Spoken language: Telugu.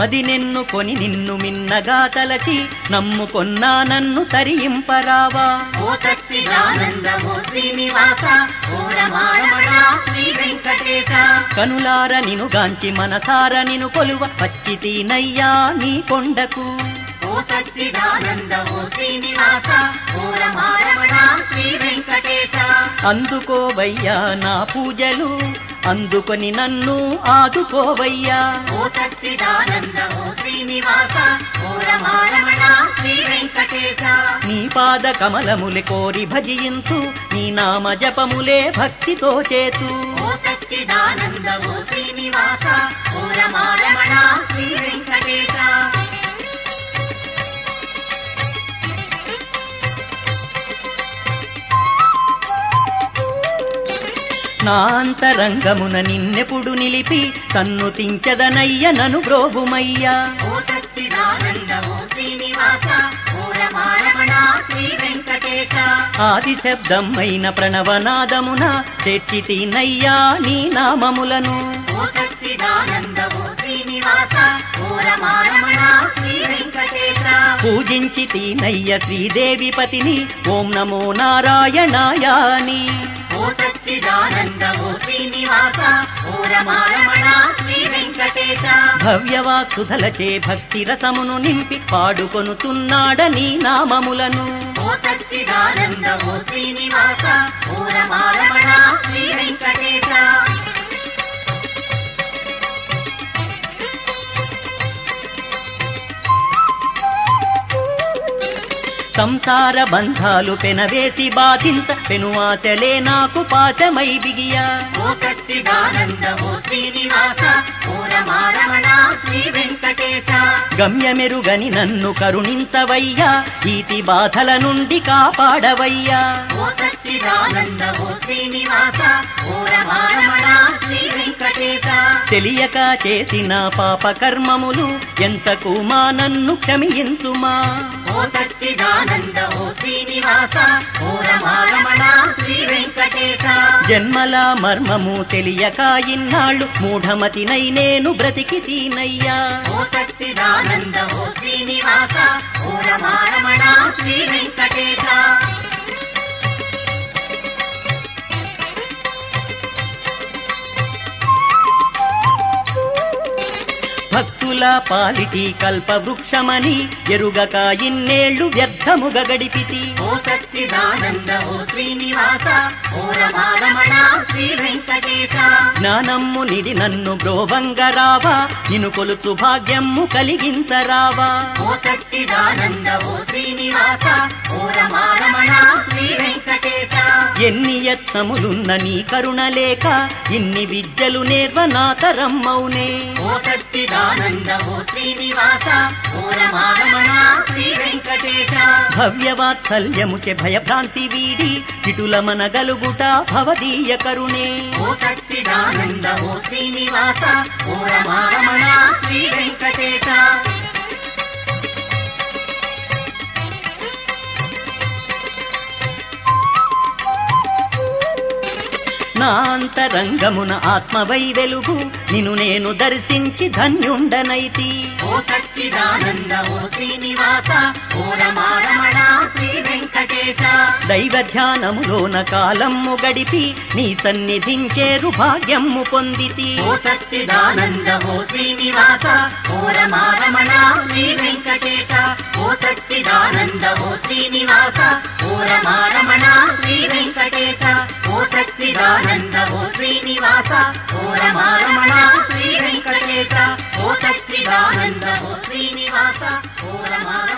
మది నెన్నుకొని నిన్ను మిన్నగా తలచి నమ్ముకొన్నా నన్ను తరింపరావా ఓ సచ్చిదానంద ఓ శ్రీనివాస ఓ రమారమణ శ్రీ వెంకటేశ కనులార నిను గాంచి మనసార నిను కొలువ పచ్చితీనయ్యా నీ కొండకు ఓ సచ్చిదానంద ఓ శ్రీనివాస ఓ రమారమణ శ్రీ వెంకటేశ అందుకోవయ్యా నా పూజలు అందుకొని నన్ను ఆదుకోవయ్యా ఓ సచ్చిదానంద ఓ శ్రీనివాస ఓ రమారమణ శ్రీ వెంకటేశ నీ పాద కమలములే కోరి భజింతు నీ నామ జపములే భక్తితో చేతు ఓ సచ్చిదానంద ఓ శ్రీనివాస ఓ రమారమణ శ్రీ వెంకటేశ నా అంతరంగమున నిన్నెప్పుడు నిలిపి సన్నుతించదనయ్య నను బ్రోగుమయ్యా ఓ సచ్చిదానంద ఓ శ్రీనివాస ఓ రమారమణ శ్రీ వెంకటేశ ఆది శబ్దమైన ప్రణవనాదమున తెచ్చితినయ్యా నీ నామములను ఓ సచ్చిదానంద ఓ శ్రీనివాస ఓ రమారమణ శ్రీ వెంకటేశ పూజించి తీనయ్య శ్రీదేవి పతిని ఓం నమో నారాయణాయాని ఓ సచ్చిదానంద ఓ శ్రీనివాస ఓ రమారమణ శ్రీ వెంకటేశ భవ్యవాక్సుధలచే భక్తి రసమును నింపి పాడుకొనుతున్నాడ నీ నామములను ఓ సచ్చిదానంద ఓ శ్రీనివాస ఓ రమారమణ శ్రీ వెంకటేశ సంసార బంధాలు పెనవేసి బాధింత పెనువాచలే నాకు పాశమై బిగియా ఓ సచ్చిదానంద ఓ శ్రీనివాస ఓ రమారమణ శ్రీ వెంకటేశ గమ్యమెరుగని నన్ను కరుణించవయ్యా ఈతి బాధల నుండి కాపాడవయ్యా ఓ సచ్చిదానంద ఓ శ్రీనివాస ఓ రమారమణ శ్రీ వెంకటేశ తెలియక చేసిన పాప కర్మములు ఎంతకు మా నన్ను క్షమించుమా ఓ సచ్చిదానంద ఓ శ్రీనివాస ఓ రమారమణ శ్రీ వెంకటేశ జన్మల మర్మము తెలియక ఇన్నాళ్ళు మూఢమతినై నేను బ్రతికి తీనయ్యా ఓ సచ్చిదానంద ఓ శ్రీనివాస ఓ రమారమణ శ్రీ వెంకటేశ భక్తుల పాలిటి కల్పవృక్షమని ఎరుగక ఇన్నేళ్లు వ్యర్థముగ గడిపితి ఓ సచ్చిదానంద ఓ శ్రీనివాస ఓ రమారమణ శ్రీ వెంకటేశ జ్ఞానమ్ము నిడి నన్ను బ్రోవంగరావా నిను కొలుచు భాగ్యమ్ము కలిగించరావా ఓ సచ్చిదానంద ఓ శ్రీనివాస ఓ రమారమణ శ్రీ వెంకటేశ ఎన్ని యత్నములున్న నీ కరుణ లేక ఇన్ని విద్యలు నేర్వ నా తరమ్మౌనే ఓ సచ్చిదానంద ఓ శ్రీనివాస ఓ రమారమణ శ్రీ వెంకటేశ భవ్యవాత్సల్యముచే భయభ్రాంతి వీడి చిటుల మనగలుగుట భవదీయ కరుణే ఓ సచ్చిదానంద ఓ శ్రీనివాస ఓ రమారమణ శ్రీ వెంకటేశ నా అంతరంగమున ఆత్మవై వెలుగు నిన్ను నేను దర్శించి ధన్యుండనైతి ఓ సచ్చిదానంద ఓ శ్రీనివాస ఓ రమారమణ శ్రీ వెంకటేశ దైవ ధ్యానములోన కాలమ్ము గడిపి నీ సన్నిధించేరు భాగ్యమ్ము పొందితి ఓ సచ్చిదానంద ఓ శ్రీనివాస ఓ రమారమణ శ్రీ వెంకటేశ ఓ సచ్చిదానంద ఓ శ్రీనివాస ఓ రమారమణ శ్రీ వెంకటేశ ఓ సచ్చిదానంద ఓ శ్రీనివాస ఓ రమారమణ శ్రీ వెంకటేశ ఓ సచ్చిదానంద ఓ శ్రీనివాస ఓ రమారమణ